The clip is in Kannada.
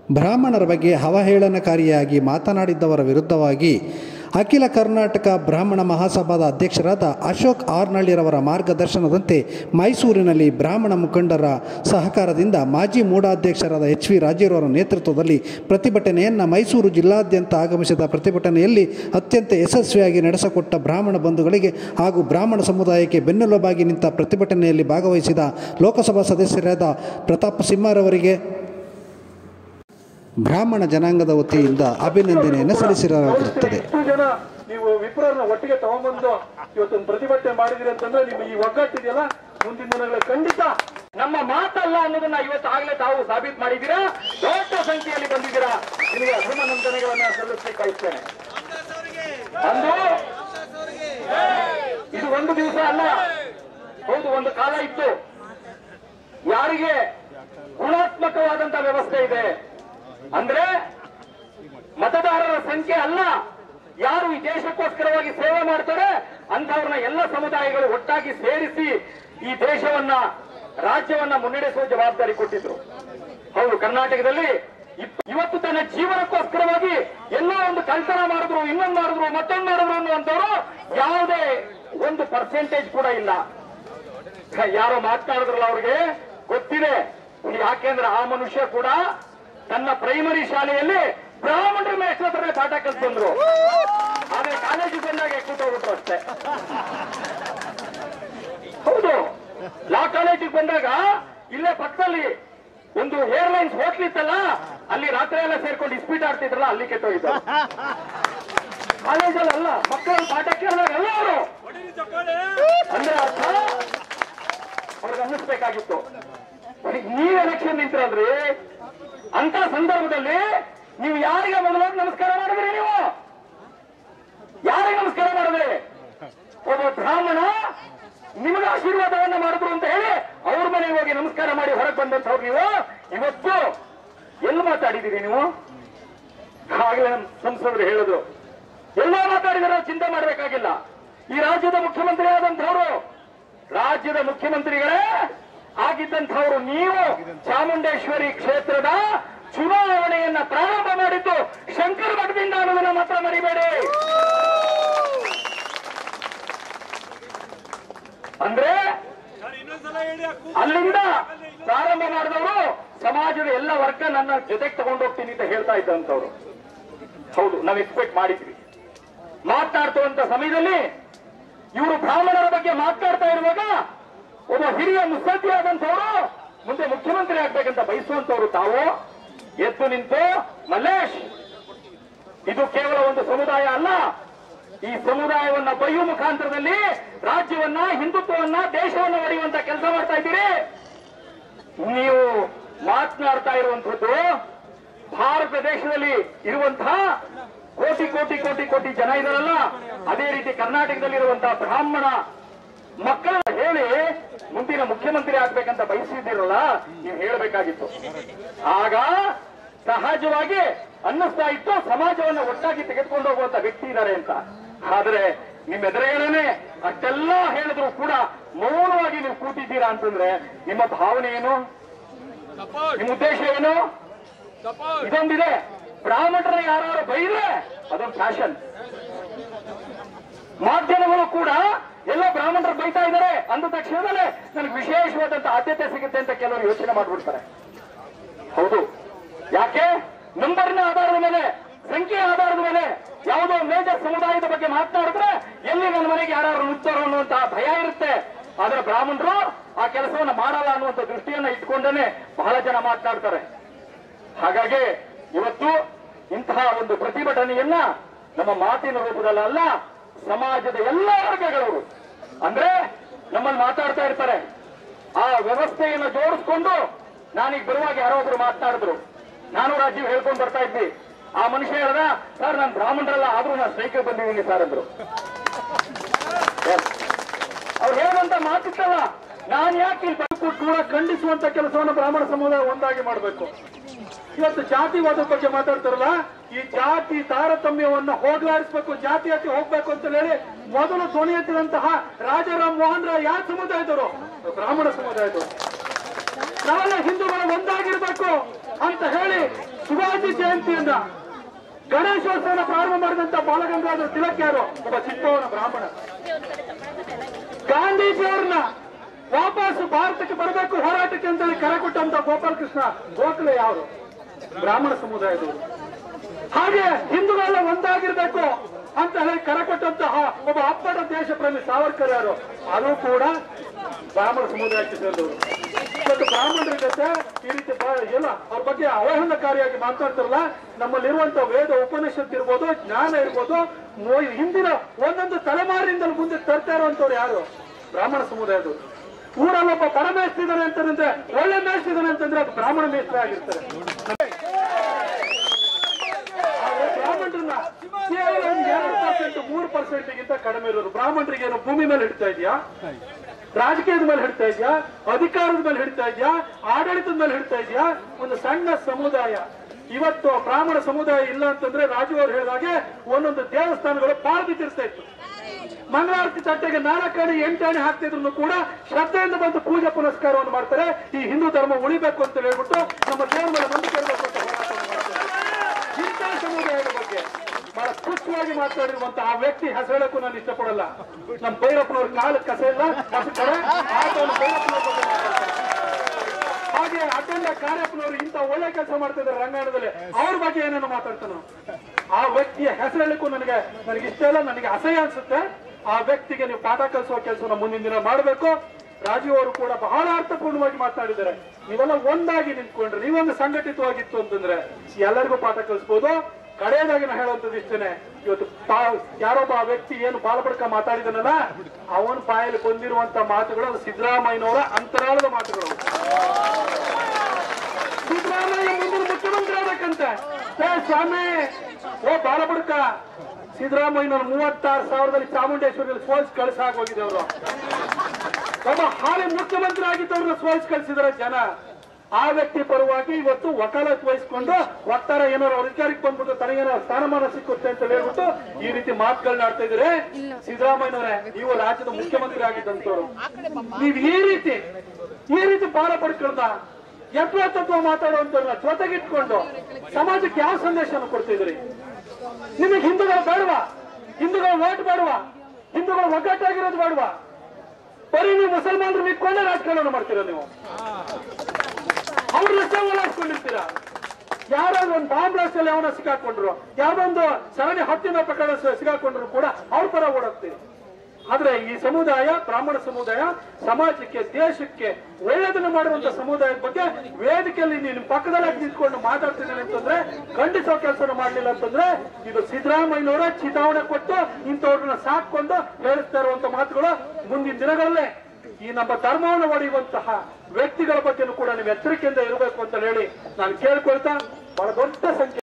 ಬ್ರಾಹ್ಮಣರ ಬಗ್ಗೆ ಅವಹೇಳನಕಾರಿಯಾಗಿ ಮಾತನಾಡಿದ್ದವರ ವಿರುದ್ಧವಾಗಿ ಅಖಿಲ ಕರ್ನಾಟಕ ಬ್ರಾಹ್ಮಣ ಮಹಾಸಭಾದ ಅಧ್ಯಕ್ಷರಾದ ಅಶೋಕ್ ಆರ್ನಳ್ಳಿರವರ ಮಾರ್ಗದರ್ಶನದಂತೆ ಮೈಸೂರಿನಲ್ಲಿ ಬ್ರಾಹ್ಮಣ ಮುಖಂಡರ ಸಹಕಾರದಿಂದ ಮಾಜಿ ಮೂಢಾಧ್ಯಕ್ಷರಾದ ಎಚ್ ವಿ ರಾಜೀವ್ರವರ ನೇತೃತ್ವದಲ್ಲಿ ಪ್ರತಿಭಟನೆಯನ್ನು ಮೈಸೂರು ಜಿಲ್ಲಾದ್ಯಂತ ಆಗಮಿಸಿದ ಪ್ರತಿಭಟನೆಯಲ್ಲಿ ಅತ್ಯಂತ ಯಶಸ್ವಿಯಾಗಿ ನಡೆಸಿಕೊಟ್ಟ ಬ್ರಾಹ್ಮಣ ಬಂಧುಗಳಿಗೆ ಹಾಗೂ ಬ್ರಾಹ್ಮಣ ಸಮುದಾಯಕ್ಕೆ ಬೆನ್ನೆಲುಬಾಗಿ ನಿಂತ ಪ್ರತಿಭಟನೆಯಲ್ಲಿ ಭಾಗವಹಿಸಿದ ಲೋಕಸಭಾ ಸದಸ್ಯರಾದ ಪ್ರತಾಪ್ ಸಿಂಹರವರಿಗೆ ಬ್ರಾಹ್ಮಣ ಜನಾಂಗದ ವತಿಯಿಂದ ಅಭಿನಂದನೆಯನ್ನು ಸಲ್ಲಿಸಲಾಗಿರುತ್ತದೆ ಇಷ್ಟು ಜನ ನೀವು ವಿಪ್ರರನ್ನ ಒಟ್ಟಿಗೆ ತಗೊಂಡ್ಬಂದು ಇವತ್ತೊಂದು ಪ್ರತಿಭಟನೆ ಮಾಡಿದಿರಿ ಅಂತಂದ್ರೆ ನಿಮ್ಮ ಈ ಒಗ್ಗಟ್ಟಿದೆಯಲ್ಲ ಮುಂದಿನ ದಿನಗಳ ಖಂಡಿತ ನಮ್ಮ ಮಾತಲ್ಲ ಅನ್ನೋದನ್ನ ಇವತ್ತು ಆಗ್ಲೇ ತಾವು ಸಾಬೀತು ಮಾಡಿದ್ದೀರಾ ದೊಡ್ಡ ಸಂಖ್ಯೆಯಲ್ಲಿ ಬಂದಿದ್ದೀರಾ ನಿಮಗೆ ಅಭಿನಂದನೆಗಳನ್ನ ಸಲ್ಲಿಸಲಿಕ್ಕೆ ಬಯಸ್ತೇನೆ ಅಂದು ಇದು ಒಂದು ದಿವಸ ಅಲ್ಲ ಹೌದು ಒಂದು ಕಾಲ ಇತ್ತು ಯಾರಿಗೆ ಗುಣಾತ್ಮಕವಾದಂತ ವ್ಯವಸ್ಥೆ ಇದೆ ಅಂದ್ರೆ ಮತದಾರರ ಸಂಖ್ಯೆ ಅಲ್ಲ ಯಾರು ಈ ದೇಶಕ್ಕೋಸ್ಕರವಾಗಿ ಸೇವೆ ಮಾಡ್ತಾರೆ ಅಂತವ್ರನ್ನ ಎಲ್ಲ ಸಮುದಾಯಗಳು ಒಟ್ಟಾಗಿ ಸೇರಿಸಿ ಈ ದೇಶವನ್ನ ರಾಜ್ಯವನ್ನ ಮುನ್ನಡೆಸುವ ಜವಾಬ್ದಾರಿ ಕೊಟ್ಟಿದ್ರು ಹೌದು ಕರ್ನಾಟಕದಲ್ಲಿ ಇಪ್- ಇವತ್ತು ತನ್ನ ಜೀವನಕ್ಕೋಸ್ಕರವಾಗಿ ಎಲ್ಲೋ ಒಂದು ಕಳ್ತನ ಮಾಡಿದ್ರು ಇನ್ನೊಂದು ಮಾಡಿದ್ರು ಮತ್ತೊಂದು ಮಾಡಿದ್ರು ಅನ್ನುವಂಥವ್ರು ಯಾವುದೇ ಒಂದು ಪರ್ಸೆಂಟೇಜ್ ಕೂಡ ಇಲ್ಲ ಯಾರೋ ಮಾತನಾಡಿದ್ರಲ್ಲ ಅವ್ರಿಗೆ ಗೊತ್ತಿದೆ ಯಾಕೆಂದ್ರೆ ಆ ಮನುಷ್ಯ ಕೂಡ ತನ್ನ ಪ್ರೈಮರಿ ಶಾಲೆಯಲ್ಲಿ ಬ್ರಾಹ್ಮಣರ ಮೇಷ್ಟ್ರ ಹತ್ರನೇ ಪಾಠ ಕಲ್ತ್ ಬಂದ್ರು ಆದ್ರೆ ಕಾಲೇಜಿಗೆ ಬಂದಾಗ ಕೂತೋಗ್ಬಿಟ್ರು ಅಷ್ಟೇ ಹೌದು ಲಾ ಕಾಲೇಜಿಗೆ ಬಂದಾಗ ಇಲ್ಲೇ ಪಕ್ಕದಲ್ಲಿ ಒಂದು ಏರ್ಲೈನ್ಸ್ ಹೋಟ್ಲ್ ಇತ್ತಲ್ಲ ಅಲ್ಲಿ ರಾತ್ರಿ ಎಲ್ಲ ಸೇರ್ಕೊಂಡು ಇಸ್ಪೀಟ್ ಆಡ್ತಿದ್ರಲ್ಲ ಅಲ್ಲಿ ಕೆಟ್ಟೋಗಿದ್ರು ಕಾಲೇಜಲ್ಲಿ ಅಲ್ಲ ಮಕ್ಕಳು ಪಾಠ ಕೇಳಿದಾಗ ಎಲ್ಲ ಅವರು ಅಂದ್ರೆ ಅರ್ಥ ಅವ್ರಿಗೆ ಅನ್ನಿಸ್ಬೇಕಾಗಿತ್ತು ನೀವ್ ಎಲೆಕ್ಷನ್ ನಿಂತಿರಲ್ರಿ ಅಂತ ಸಂದರ್ಭದಲ್ಲಿ ನೀವು ಯಾರಿಗೆ ಮೊದಲಾಗಿ ನಮಸ್ಕಾರ ಮಾಡಿದ್ರಿ ನೀವು ಯಾರಿಗೆ ನಮಸ್ಕಾರ ಮಾಡಿದ್ರಿ ಒಬ್ಬ ಬ್ರಾಹ್ಮಣ ನಿಮಗೆ ಆಶೀರ್ವಾದವನ್ನ ಮಾಡಿದ್ರು ಅಂತ ಹೇಳಿ ಅವ್ರ ಮನೆಗೆ ಹೋಗಿ ನಮಸ್ಕಾರ ಮಾಡಿ ಹೊರಗೆ ಬಂದಂತವ್ರು ನೀವು ಇವತ್ತು ಎಲ್ಲಿ ಮಾತಾಡಿದ್ದೀರಿ ನೀವು ಆಗ್ಲೇ ನಮ್ಮ ಸಂಸದರು ಹೇಳಿದ್ರು ಎಲ್ಲೋ ಮಾತಾಡಿದಾರೋ ಚಿಂತೆ ಮಾಡಬೇಕಾಗಿಲ್ಲ ಈ ರಾಜ್ಯದ ಮುಖ್ಯಮಂತ್ರಿ ಆದಂಥವ್ರು ರಾಜ್ಯದ ಮುಖ್ಯಮಂತ್ರಿಗಳೇ ಆಗಿದ್ದಂಥವ್ರು ನೀವು ಚಾಮುಂಡೇಶ್ವರಿ ಕ್ಷೇತ್ರದ ಚುನಾವಣೆಯನ್ನ ಪ್ರಾರಂಭ ಮಾಡಿದ್ದು ಶಂಕರ ಮಠದಿಂದ ಅನ್ನೋದನ್ನ ಮಾತ್ರ ಮರಿಬೇಡಿ ಅಂದ್ರೆ ಅಲ್ಲಿಂದ ಪ್ರಾರಂಭ ಮಾಡಿದವರು ಸಮಾಜದ ಎಲ್ಲ ವರ್ಗ ನನ್ನ ಜೊತೆಗೆ ತಗೊಂಡೋಗ್ತೀನಿ ಅಂತ ಹೇಳ್ತಾ ಇದ್ದಂಥವ್ರು ಹೌದು ನಾವು ಎಕ್ಸ್ಪೆಕ್ಟ್ ಮಾಡಿದ್ವಿ ಮಾತನಾಡ್ತುವಂತ ಸಮಯದಲ್ಲಿ ಇವರು ಬ್ರಾಹ್ಮಣರ ಬಗ್ಗೆ ಮಾತನಾಡ್ತಾ ಇರುವಾಗ ಒಬ್ಬ ಹಿರಿಯ ಮುತ್ಸದ್ದಿ ಆದಂಥವ್ರು ಮುಂದೆ ಮುಖ್ಯಮಂತ್ರಿ ಆಗ್ಬೇಕಂತ ಬಯಸುವಂತವ್ರು ತಾವು ಎದ್ದು ನಿಂತು ಮಲ್ಲೇಶ್ ಇದು ಕೇವಲ ಒಂದು ಸಮುದಾಯ ಅಲ್ಲ ಈ ಸಮುದಾಯವನ್ನ ಬಯ್ಯುವ ಮುಖಾಂತರದಲ್ಲಿ ರಾಜ್ಯವನ್ನ ಹಿಂದುತ್ವವನ್ನ ದೇಶವನ್ನ ಒಡೆಯುವಂತ ಕೆಲಸ ಮಾಡ್ತಾ ಇದ್ದೀರಿ ನೀವು ಮಾತನಾಡ್ತಾ ಇರುವಂತದ್ದು ಭಾರತ ದೇಶದಲ್ಲಿ ಇರುವಂತಹ ಕೋಟಿ ಕೋಟಿ ಕೋಟಿ ಕೋಟಿ ಜನ ಇದಾರಲ್ಲ ಅದೇ ರೀತಿ ಕರ್ನಾಟಕದಲ್ಲಿ ಇರುವಂತಹ ಬ್ರಾಹ್ಮಣ ಮಕ್ಕಳನ್ನ ಹೇಳಿ ಮುಂದಿನ ಮುಖ್ಯಮಂತ್ರಿ ಆಗ್ಬೇಕಂತ ಬಯಸಿದ್ದೀರಲ್ಲ ನೀವು ಹೇಳಬೇಕಾಗಿತ್ತು ಆಗ ಸಹಜವಾಗಿ ಅನ್ನಿಸ್ತಾ ಇತ್ತು ಸಮಾಜವನ್ನು ಒಟ್ಟಾಗಿ ತೆಗೆದುಕೊಂಡು ಹೋಗುವಂತ ವ್ಯಕ್ತಿ ಇದ್ದಾರೆ ಅಂತ ಆದ್ರೆ ನಿಮ್ಮ ಎದುರುಗಳೇನೆ ಅಷ್ಟೆಲ್ಲ ಹೇಳಿದ್ರು ಕೂಡ ಮೌನವಾಗಿ ನೀವು ಕೂತಿದ್ದೀರಾ ಅಂತಂದ್ರೆ ನಿಮ್ಮ ಭಾವನೆ ಏನು ನಿಮ್ಮ ಉದ್ದೇಶ ಏನು ಇದೊಂದಿದೆ ಬ್ರಾಹ್ಮಣರನ್ನ ಯಾರು ಬೈದ್ರೆ ಅದೊಂದು ಫ್ಯಾಷನ್ ಮಾಧ್ಯಮಗಳು ಕೂಡ ಎಲ್ಲ ಬ್ರಾಹ್ಮಣರು ಬೈತಾ ಇದ್ದಾರೆ ಅಂದ ತಕ್ಷಣದಲ್ಲೇ ನನಗೆ ವಿಶೇಷವಾದಂತ ಆದ್ಯತೆ ಸಿಗುತ್ತೆ ಅಂತ ಕೆಲವರು ಯೋಚನೆ ಮಾಡ್ಬಿಡ್ತಾರೆ ಹೌದು ಯಾಕೆ ನಂಬರ್ನ ಆಧಾರದ ಮೇಲೆ ಸಂಖ್ಯೆಯ ಆಧಾರದ ಮೇಲೆ ಯಾವುದೋ ಮೇಜರ್ ಸಮುದಾಯದ ಬಗ್ಗೆ ಮಾತನಾಡಿದ್ರೆ ಎಲ್ಲಿ ನನ್ನ ಮನೆಗೆ ಯಾರು ನುಗ್ತಾರೋ ಅನ್ನುವಂತ ಭಯ ಇರುತ್ತೆ ಆದ್ರೆ ಬ್ರಾಹ್ಮಣರು ಆ ಕೆಲಸವನ್ನ ಮಾಡಲ್ಲ ಅನ್ನುವಂತ ದೃಷ್ಟಿಯನ್ನ ಇಟ್ಕೊಂಡೇನೆ ಬಹಳ ಜನ ಮಾತನಾಡ್ತಾರೆ ಹಾಗಾಗಿ ಇವತ್ತು ಇಂತಹ ಒಂದು ಪ್ರತಿಭಟನೆಯನ್ನ ನಮ್ಮ ಮಾತಿನ ರೂಪದಲ್ಲಿ ಅಲ್ಲ ಸಮಾಜದ ಎಲ್ಲ ವರ್ಗಗಳವರು ಅಂದ್ರೆ ನಮ್ಮಲ್ಲಿ ಮಾತಾಡ್ತಾ ಇರ್ತಾರೆ ಆ ವ್ಯವಸ್ಥೆಯನ್ನು ಜೋಡಿಸ್ಕೊಂಡು ನಾನೀಗ ಬರುವಾಗ ಯಾರೋ ಒಬ್ರು ಮಾತನಾಡಿದ್ರು ನಾನು ರಾಜೀವ್ ಹೇಳ್ಕೊಂಡು ಬರ್ತಾ ಇದ್ವಿ ಆ ಮನುಷ್ಯ ಹೇಳ್ದ ಸರ್ ನಾನು ಬ್ರಾಹ್ಮಣರಲ್ಲ ಆದ್ರೂ ನಾನು ಸ್ಟ್ರೈಕ್ ಬಂದಿದ್ದೀನಿ ಸರ್ ಅಂದ್ರು ಅವ್ರು ಹೇಳುವಂತ ಮಾತಿತ್ತಲ್ಲ ನಾನ್ ಯಾಕೆ ಇಲ್ಲಿ ಬಂದು ಕೂಡ ಖಂಡಿಸುವಂತ ಕೆಲಸವನ್ನು ಬ್ರಾಹ್ಮಣ ಸಮುದಾಯ ಒಂದಾಗಿ ಮಾಡಬೇಕು ಇವತ್ತು ಜಾತಿವಾದದ ಬಗ್ಗೆ ಮಾತಾಡ್ತಾರಲ್ಲ ಈ ಜಾತಿ ತಾರತಮ್ಯವನ್ನ ಹೋಗ್ಲಾಡಿಸ್ಬೇಕು ಜಾತಿಯಾತಿ ಹೋಗ್ಬೇಕು ಅಂತ ಹೇಳಿ ಮೊದಲು ಧ್ವನಿ ಎತ್ತಿದಂತಹ ರಾಜಾರಾಮ್ ಮೋಹನ್ ರಾಯ್ ಯಾವ ಸಮುದಾಯದವರು ಬ್ರಾಹ್ಮಣ ಸಮುದಾಯದವರು ನಾವೆಲ್ಲ ಹಿಂದೂಗಳು ಒಂದಾಗಿರ್ಬೇಕು ಅಂತ ಹೇಳಿ ಶಿವಾಜಿ ಜಯಂತಿಯನ್ನ ಗಣೇಶೋತ್ಸವನ ಪ್ರಾರಂಭ ಮಾಡಿದಂತ ಬಾಲಗಂಗಾಧರ ತಿಲಕ್ ಯಾರು ಒಬ್ಬ ಚಿಕ್ಕವನ ಬ್ರಾಹ್ಮಣ ಗಾಂಧೀಜಿಯವ್ರನ್ನ ವಾಪಸ್ ಭಾರತಕ್ಕೆ ಬರಬೇಕು ಹೋರಾಟಕ್ಕೆ ಅಂತೇಳಿ ಕರೆ ಕೊಟ್ಟಂತ ಗೋಪಾಲಕೃಷ್ಣ ಗೋಖಲೆ ಯಾರು ಬ್ರಾಹ್ಮಣ ಸಮುದಾಯದವರು ಹಾಗೆ ಹಿಂದೂಗಳೆಲ್ಲ ಒಂದಾಗಿರ್ಬೇಕು ಅಂತ ಹೇಳಿ ಕರೆ ಕೊಟ್ಟಂತಹ ಒಬ್ಬ ಅಪ್ಪಟ ದೇಶ ಪ್ರೇಮಿ ಸಾವರ್ಕರ್ ಯಾರು ಅದು ಕೂಡ ಬ್ರಾಹ್ಮಣ ಸಮುದಾಯಕ್ಕೆ ಸೇರಿದವರು ಇವತ್ತು ಬ್ರಾಹ್ಮಣರ ಜೊತೆ ಈ ರೀತಿ ಬಹಳ ಎಲ್ಲ ಅವ್ರ ಬಗ್ಗೆ ಅವಹೇಳನಕಾರಿಯಾಗಿ ಮಾತಾಡ್ತಾರಲ್ಲ ನಮ್ಮಲ್ಲಿರುವಂತ ವೇದ ಉಪನಿಷತ್ ಇರ್ಬೋದು ಜ್ಞಾನ ಇರ್ಬೋದು ಮೊ- ಹಿಂದಿನ ಒಂದೊಂದು ತಲೆಮಾರಿನಿಂದಲೂ ಮುಂದೆ ತರ್ತಾ ಇರುವಂತವ್ರು ಯಾರು ಬ್ರಾಹ್ಮಣ ಸಮುದಾಯದವರು ಊರಲ್ಲೊಬ್ಬ ಬಡ ಮೇಷ್ಟಿದ್ದಾನೆ ಅಂತಂದ್ರೆ ಒಳ್ಳೆ ಮೇಷ್ಟಿದ್ದಾನೆ ಅಂತಂದ್ರೆ ಅದು ಬ್ರಾಹ್ಮಣ ಮೇಷ್ಟ್ರ ಆಗಿರ್ತಾರೆ ಆದ್ರೆ ಬ್ರಾಹ್ಮಣರನ್ನ ಕೇವಲ ಒಂದು ಎರಡು ಪರ್ಸೆಂಟ್ ಮೂರು ಪರ್ಸೆಂಟ್ ಗಿಂತ ಕಡಿಮೆ ಇರೋರು ಬ್ರಾಹ್ಮಣರಿಗೆ ಏನು ಭೂಮಿ ಮೇಲೆ ಹಿಡ್ತಾ ಇದೆಯಾ ರಾಜಕೀಯದ ಮೇಲೆ ಹಿಡ್ತಾ ಇದೆಯಾ ಅಧಿಕಾರದ ಮೇಲೆ ಹಿಡ್ತಾ ಇದೆಯಾ ಆಡಳಿತದ ಮೇಲೆ ಹಿಡ್ತಾ ಇದೆಯಾ ಒಂದು ಸಣ್ಣ ಸಮುದಾಯ ಇವತ್ತು ಬ್ರಾಹ್ಮಣ ಸಮುದಾಯ ಇಲ್ಲ ಅಂತಂದ್ರೆ ರಾಜು ಅವರು ಹೇಳಿದಾಗೆ ಒಂದೊಂದು ದೇವಸ್ಥಾನಗಳು ಪಾರ್ದಿ ತಿರ್ಸ್ತಾ ಇತ್ತು ಮಂಗಳಾರತಿ ತಟ್ಟೆಗೆ ನಾಲ್ಕಣೆ ಎಂಟಾಣೆ ಹಾಕ್ತಿದ್ರು ಕೂಡ ಶ್ರದ್ಧೆಯಿಂದ ಬಂದು ಪೂಜೆ ಪುನಸ್ಕಾರವನ್ನು ಮಾಡ್ತಾರೆ ಈ ಹಿಂದೂ ಧರ್ಮ ಉಳಿಬೇಕು ಅಂತ ಹೇಳ್ಬಿಟ್ಟು ನಮ್ಮ ದೇವರ ಮೇಲೆ ನಂಬಿಕೆ ಇರಬೇಕು ಅಂತ ಹೋರಾಟವನ್ನು ಮಾಡ್ತಾರೆ ಇಂಥ ಸಮುದಾಯದ ಬಗ್ಗೆ ಬಹಳ ಸ್ಪಷ್ಟವಾಗಿ ಮಾತಾಡಿರುವಂತಹ ಆ ವ್ಯಕ್ತಿ ಹೆಸರಕ್ಕೂ ನಾನು ಇಷ್ಟಪಡಲ್ಲ ನಮ್ಮ ಭೈರಪ್ಪನವ್ರ ಕಾಲ ಕಸ ಇಲ್ಲ ಕಸ ಕಡೆ ಆತನ ಭೈರಪ್ಪನವ್ರ ಬಗ್ಗೆ ಮಾತಾಡ್ತಾರೆ. ಹಾಗೆ ಅಡ್ಡಂಡ ಕಾರ್ಯಪ್ಪನವರು ಇಂಥ ಒಳ್ಳೆ ಕೆಲಸ ಮಾಡ್ತಿದ್ದಾರೆ ರಂಗಾಯಣದಲ್ಲಿ ಅವ್ರ ಬಗ್ಗೆ ಏನೇನು ಮಾತಾಡ್ತಾನೋ ಆ ವ್ಯಕ್ತಿಯ ಹೆಸರಲ್ಲಿಕ್ಕೂ ನನಗೆ ನನಗೆ ಇಷ್ಟ ಇಲ್ಲ ನನಗೆ ಅಸಹ್ಯ ಅನ್ಸುತ್ತೆ ಆ ವ್ಯಕ್ತಿಗೆ ನೀವು ಪಾಠ ಕಲಿಸುವ ಕೆಲಸನ ಮುಂದಿನ ದಿನ ಮಾಡಬೇಕು ರಾಜೀವ್ ಅವರು ಕೂಡ ಬಹಳ ಅರ್ಥಪೂರ್ಣವಾಗಿ ಮಾತನಾಡಿದ್ದಾರೆ ನೀವೆಲ್ಲ ಒಂದಾಗಿ ನಿಂತ್ಕೊಂಡ್ರೆ ನೀವೊಂದು ಸಂಘಟಿತವಾಗಿತ್ತು ಅಂತಂದ್ರೆ ಎಲ್ಲರಿಗೂ ಪಾಠ ಕಲಿಸ್ಬೋದು ಕಡೆಯದಾಗಿ ನಾ ಹೇಳುವಂತದ್ದು ಇಷ್ಟೇನೆ ಇವತ್ತು ಪಾ- ಯಾರೊಬ್ಬ ಆ ವ್ಯಕ್ತಿ ಏನು ಬಾಲಬಡ್ಕ ಮಾತಾಡಿದನಲ್ಲ ಅವನ ಬಾಯಲ್ಲಿ ಬಂದಿರುವಂತ ಮಾತುಗಳು ಅದು ಸಿದ್ದರಾಮಯ್ಯನವರ ಅಂತರಾಳದ ಮಾತುಗಳು ಸಿದ್ದರಾಮಯ್ಯ ಮುಂದಿನ ಮುಖ್ಯಮಂತ್ರಿ ಆಗ್ಬೇಕಂತೆ ಏ ಸ್ವಾಮಿ ಓ ಬಾಲಬಡ್ಕ ಸಿದ್ದರಾಮಯ್ಯನವ್ರು ಮೂವತ್ತಾರು ಸಾವಿರದಲ್ಲಿ ಚಾಮುಂಡೇಶ್ವರಿಯಲ್ಲಿ ಸೋಲ್ಸ್ ಕಳಿಸಾಗ ಹೋಗಿದೆ ಅವರು ಒಬ್ಬ ಹಾಲಿ ಮುಖ್ಯಮಂತ್ರಿ ಆಗಿದ್ದವ್ರನ್ನ ಸೋಲ್ಸ್ ಕಳಿಸಿದಾರೆ ಜನ ಆ ವ್ಯಕ್ತಿ ಪರವಾಗಿ ಇವತ್ತು ವಕಾಲತ್ ವಹಿಸ್ಕೊಂಡು ಒಟ್ಟಾರೆ ಏನಾರು ಅವ್ರ ಅಧಿಕಾರಕ್ಕೆ ಬಂದ್ಬಿಟ್ಟು ತನಗೇನಾರು ಸ್ಥಾನಮಾನ ಸಿಕ್ಕುತ್ತೆ ಅಂತ ಹೇಳ್ಬಿಟ್ಟು ಈ ರೀತಿ ಮಾತುಗಳನ್ನ ಆಡ್ತಾ ಇದ್ರೆ ಸಿದ್ದರಾಮಯ್ಯನವರೇ ನೀವು ರಾಜ್ಯದ ಮುಖ್ಯಮಂತ್ರಿ ಆಗಿದ್ದಂತವ್ರು ನೀವು ಈ ರೀತಿ ಈ ರೀತಿ ಬಾಲ ಪಡ್ಕೊಂಡ ಯತ್ವ ತತ್ವ ಮಾತಾಡುವಂತವ್ರನ್ನ ಜೊತೆಗಿಟ್ಕೊಂಡು ಸಮಾಜಕ್ಕೆ ಯಾವ ಸಂದೇಶವನ್ನು ಕೊಡ್ತಿದ್ರಿ ನಿಮಗೆ ಹಿಂದೂಗಳು ಬೇಡವಾ ಹಿಂದೂಗಳು ಓಟ್ ಬೇಡವಾ ಹಿಂದೂಗಳು ಒಗ್ಗಟ್ಟಾಗಿರೋದು ಬೇಡವಾ ಬರೀ ನೀವು ಮುಸಲ್ಮಾನರು ಇಟ್ಕೊಂಡೇ ರಾಜಕಾರಣ ಮಾಡ್ತೀರಾ ನೀವು ಅವ್ರನ್ನಷ್ಟೇ ಓಲಾಡ್ಸ್ಕೊಂಡಿರ್ತೀರಾ ಯಾರಾದ್ರೂ ಒಂದು ಬಾಂಬ್ ಬ್ಲಾಸ್ಟ್ ಅಲ್ಲಿ ಅವನ ಸಿಕ್ಕಾಕೊಂಡ್ರು ಯಾವ್ದೊಂದು ಸರಣಿ ಹತ್ತಿನ ಪ್ರಕರಣ ಸ- ಸಿಕ್ಕಾಕೊಂಡ್ರು ಕೂಡ ಅವ್ರ ಪರ ಓಡಾಡ್ತೀರಿ ಆದ್ರೆ ಈ ಸಮುದಾಯ ಬ್ರಾಹ್ಮಣ ಸಮುದಾಯ ಸಮಾಜಕ್ಕೆ ದೇಶಕ್ಕೆ ಒಳ್ಳೆದನ್ನು ಮಾಡುವಂತ ಸಮುದಾಯದ ಬಗ್ಗೆ ವೇದಿಕೆಯಲ್ಲಿ ನೀನು ಪಕ್ಕದಲ್ಲಿ ನಿಂತ್ಕೊಂಡು ಮಾತಾಡ್ತಿದ್ದೀನಿ ಅಂತಂದ್ರೆ ಖಂಡಿಸೋ ಕೆಲಸ ಮಾಡ್ಲಿಲ್ಲ ಅಂತಂದ್ರೆ ಇದು ಸಿದ್ದರಾಮಯ್ಯನವರ ಚಿತಾವಣೆ ಕೊಟ್ಟು ಇಂಥವ್ರನ್ನ ಸಾಕೊಂಡು ಹೇಳಿಸ್ತಾ ಇರುವಂತ ಮಾತುಗಳು ಮುಂದಿನ ದಿನಗಳಲ್ಲೇ ಈ ನಮ್ಮ ಧರ್ಮವನ್ನು ಒಡೆಯುವಂತಹ ವ್ಯಕ್ತಿಗಳ ಬಗ್ಗೆನೂ ಕೂಡ ನೀವು ಎಚ್ಚರಿಕೆಯಿಂದ ಇರಬೇಕು ಅಂತ ಹೇಳಿ ನಾನು ಕೇಳ್ಕೊಳ್ತಾ ಬಹಳ ದೊಡ್ಡ ಸಂಖ್ಯೆ